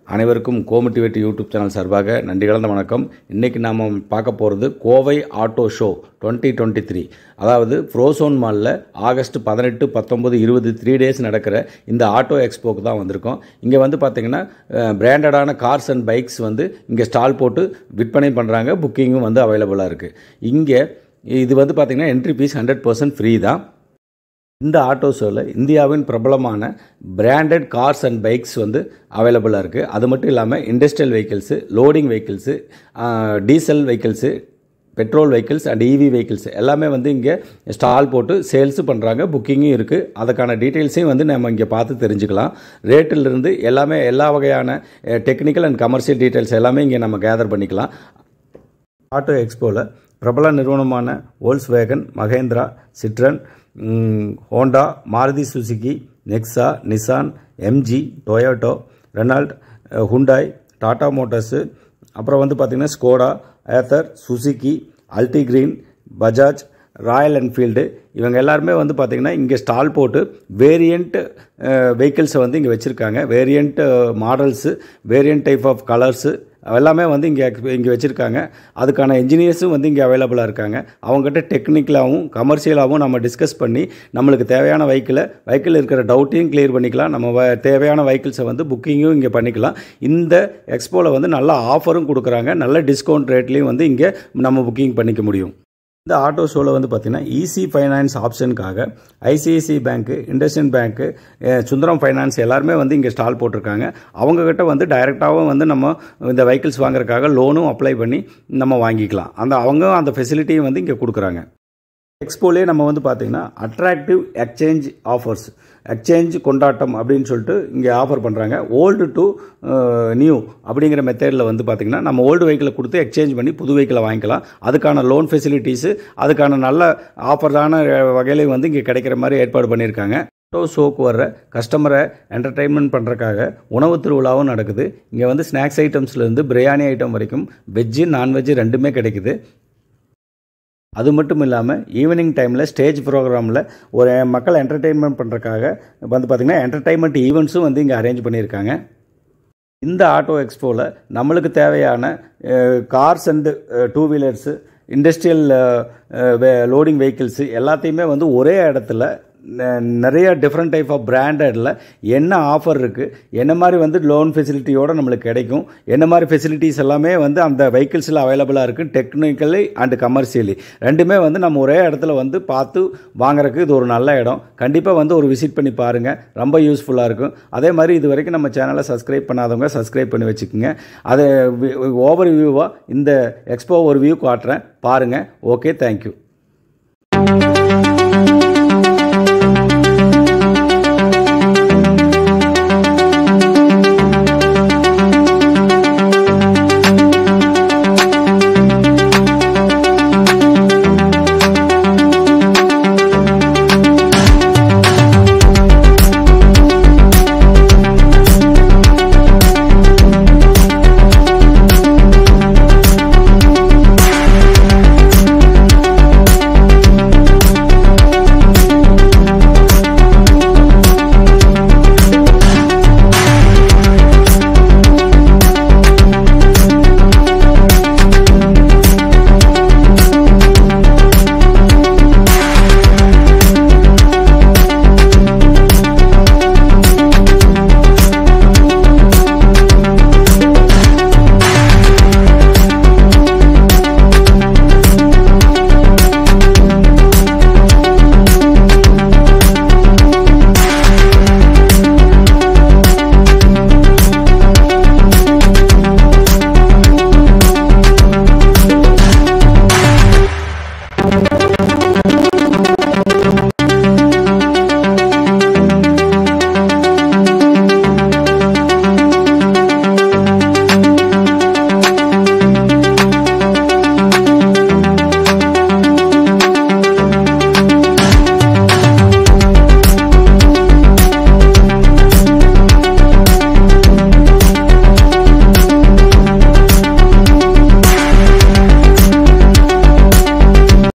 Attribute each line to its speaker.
Speaker 1: அனைவருக்கும் கோமோட்டிவேட் YouTube channel சார்பாக நன்றி கலந்த வணக்கம் இன்றைக்கி நாம் பார்க்க போகிறது Kovai auto show twenty twenty three அதாவது ஃப்ரோசோன் மாலில் ஆகஸ்ட் பதினெட்டு பத்தொம்பது இருபது த்ரீ டேஸ் நடக்கிற இந்த ஆட்டோ எக்ஸ்போக்கு தான் வந்திருக்கோம் இங்கே வந்து பார்த்திங்கன்னா பிராண்டடான கார்ஸ் அண்ட் பைக்ஸ் வந்து இங்கே ஸ்டால் போட்டு விற்பனை பண்ணுறாங்க புக்கிங்கும் வந்து அவைலபிளாக இருக்குது இங்கே இது வந்து பார்த்திங்கன்னா entry fee hundred percent free தான் இந்த ஆட்டோ ஷோவில் இந்தியாவின் பிரபலமான பிராண்டட் கார்ஸ் அண்ட் பைக்ஸ் வந்து அவைலபிளாக இருக்குது அது மட்டும் இல்லாமல் industrial vehicles loading vehicles diesel vehicles petrol vehicles and EV vehicles எல்லாமே வந்து இங்கே ஸ்டால் போட்டு சேல்ஸு பண்ணுறாங்க புக்கிங்கும் இருக்குது அதுக்கான டீட்டெயில்ஸையும் வந்து நம்ம இங்கே பார்த்து தெரிஞ்சுக்கலாம் ரேட்டிலிருந்து எல்லாமே எல்லா வகையான டெக்னிக்கல் அண்ட் கமர்ஷியல் டீட்டெயில்ஸ் எல்லாமே இங்கே நம்ம கேதர் பண்ணிக்கலாம் ஆட்டோ எக்ஸ்போவில் பிரபல நிறுவனமான Volkswagen Mahindra Citroen Honda Maruti Suzuki Nexa Nissan MG Toyota Renault Hyundai Tata motors அப்புறம் வந்து பார்த்திங்கன்னா Skoda Ather Suzuki Altigreen Bajaj Royal Enfield இவங்க எல்லாருமே வந்து பார்த்திங்கன்னா இங்கே ஸ்டால் போட்டு வேரியண்ட் வெஹிக்கிள்ஸை வந்து இங்கே வச்சுருக்காங்க variant models variant type of colours எல்லாமே வந்து இங்கே இங்கே வச்சுருக்காங்க அதுக்கான என்ஜினியர்ஸும் வந்து இங்கே அவைலபிளாக இருக்காங்க அவங்ககிட்ட டெக்னிக்கலாகவும் கமர்ஷியலாகவும் நம்ம டிஸ்கஸ் பண்ணி நம்மளுக்கு தேவையான வெஹிக்கிளை வெஹிக்கிள் இருக்கிற டவுட்டையும் கிளியர் பண்ணிக்கலாம் நம்ம தேவையான வெஹிக்கிள்ஸை வந்து புக்கிங்கும் இங்கே பண்ணிக்கலாம் இந்த எக்ஸ்போவில் வந்து நல்ல ஆஃபரும் கொடுக்குறாங்க நல்ல டிஸ்கவுண்ட் ரேட்லேயும் வந்து இங்கே நம்ம புக்கிங் பண்ணிக்க முடியும் இந்த ஆட்டோ ஷோவில் வந்து பார்த்திங்கன்னா ஈஸி ஃபைனான்ஸ் ஆப்ஷனுக்காக ICICI bank IndusInd bank Sundaram finance எல்லாருமே வந்து இங்கே ஸ்டால் போட்டிருக்காங்க அவங்கக்கிட்ட வந்து டைரெக்டாகவும் வந்து நம்ம இந்த வெஹிக்கிள்ஸ் வாங்குறதுக்காக லோனும் அப்ளை பண்ணி நம்ம வாங்கிக்கலாம் அந்த அவங்க அந்த ஃபெசிலிட்டியும் வந்து இங்கே கொடுக்குறாங்க எக்ஸ்போலே நம்ம வந்து பார்த்திங்கன்னா அட்ராக்டிவ் எக்ஸ்சேஞ்ச் ஆஃபர்ஸ் எக்ஸ்சேஞ்ச் கொண்டாட்டம் அப்படின்னு சொல்லிட்டு இங்கே ஆஃபர் பண்ணுறாங்க ஓல்டு டு நியூ அப்படிங்கிற மெத்தடில் வந்து பார்த்திங்கன்னா நம்ம ஓல்டு வெஹிக்கிளை கொடுத்து எக்ஸ்சேஞ்ச் பண்ணி புது வெஹிக்கிளை வாங்கிக்கலாம் அதுக்கான லோன் ஃபெசிலிட்டிஸு அதுக்கான நல்ல ஆஃபர்ஸான வகையிலையும் வந்து இங்கே கிடைக்கிற மாதிரி ஏற்பாடு பண்ணியிருக்காங்க ஆட்டோ ஷோக்கு வர்ற கஸ்டமரை என்டர்டைன்மெண்ட் பண்ணுறக்காக உணவு திருவிழாவும் நடக்குது இங்கே வந்து ஸ்நாக்ஸ் ஐட்டம்ஸ்லேருந்து பிரியாணி ஐட்டம் வரைக்கும் வெஜ்ஜு நான்வெஜ்ஜு ரெண்டுமே கிடைக்குது அது மட்டும் இல்லாமல் ஈவினிங் டைமில் ஸ்டேஜ் ப்ரோக்ராமில் ஒரு மக்கள் என்டர்டெயின்மெண்ட் பண்ணுறக்காக வந்து பார்த்திங்கன்னா என்டர்டைன்மெண்ட் ஈவெண்ட்ஸும் வந்து இங்கே அரேஞ்ச் பண்ணியிருக்காங்க இந்த ஆட்டோ எக்ஸ்போவில் நம்மளுக்கு தேவையான cars and two wheelers industrial loading vehicles எல்லாத்தையுமே வந்து ஒரே இடத்துல நிறைய டிஃப்ரெண்ட் டைப் ஆஃப் பிராண்டடில் என்ன ஆஃபர் இருக்குது என்ன மாதிரி வந்து லோன் ஃபெசிலிட்டியோடு நம்மளுக்கு கிடைக்கும் என்ன மாதிரி ஃபெசிலிட்டிஸ் எல்லாமே வந்து அந்த வெஹிக்கிள்ஸில் அவைலபிளாக இருக்குது டெக்னிக்கலி அண்டு கமர்ஷியலி ரெண்டுமே வந்து நம்ம ஒரே இடத்துல வந்து பார்த்து வாங்குறதுக்கு இது ஒரு நல்ல இடம் கண்டிப்பாக வந்து ஒரு விசிட் பண்ணி பாருங்கள் ரொம்ப யூஸ்ஃபுல்லாக இருக்கும் அதே மாதிரி இது வரைக்கும் நம்ம சேனலை சப்ஸ்கிரைப் பண்ணாதவங்க சப்ஸ்கிரைப் பண்ணி வச்சுக்கோங்க அதை ஓவர் வியூவாக இந்த எக்ஸ்போ ஒரு வியூ காட்டுறேன் பாருங்கள் ஓகே தேங்க்யூ